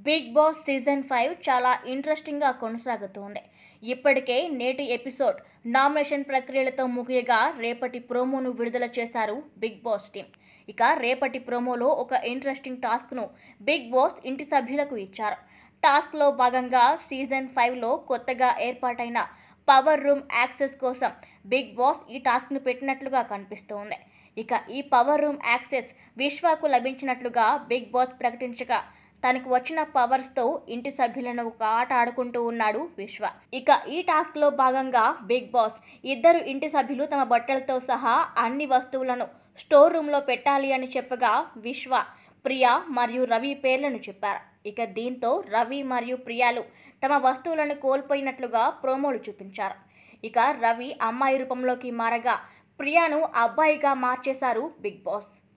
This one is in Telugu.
బిగ్ బాస్ సీజన్ ఫైవ్ చాలా ఇంట్రెస్టింగ్గా కొనసాగుతోంది ఇప్పటికే నేటి ఎపిసోడ్ నామినేషన్ ప్రక్రియలతో ముగియగా రేపటి ప్రోమోను విడుదల చేశారు బిగ్ బాస్ టీం ఇక రేపటి ప్రోమోలో ఒక ఇంట్రెస్టింగ్ టాస్క్ను బిగ్ బాస్ ఇంటి సభ్యులకు ఇచ్చారు టాస్క్లో భాగంగా సీజన్ ఫైవ్లో కొత్తగా ఏర్పాటైన పవర్ రూమ్ యాక్సెస్ కోసం బిగ్ బాస్ ఈ టాస్క్ను పెట్టినట్లుగా కనిపిస్తోంది ఇక ఈ పవర్ రూమ్ యాక్సెస్ విశ్వాకు లభించినట్లుగా బిగ్ బాస్ ప్రకటించగా తనకు వచ్చిన పవర్స్తో ఇంటి సభ్యులను ఒక ఆట ఆడుకుంటూ ఉన్నాడు విశ్వ ఇక ఈ టాస్క్లో భాగంగా బిగ్ బాస్ ఇద్దరు ఇంటి సభ్యులు తమ బట్టలతో సహా అన్ని వస్తువులను స్టోర్ రూమ్లో పెట్టాలి అని చెప్పగా విశ్వ ప్రియా మరియు రవి పేర్లను చెప్పారు ఇక దీంతో రవి మరియు ప్రియాలు తమ వస్తువులను కోల్పోయినట్లుగా ప్రోమోలు చూపించారు ఇక రవి అమ్మాయి రూపంలోకి మారగా ప్రియాను అబ్బాయిగా మార్చేశారు బిగ్ బాస్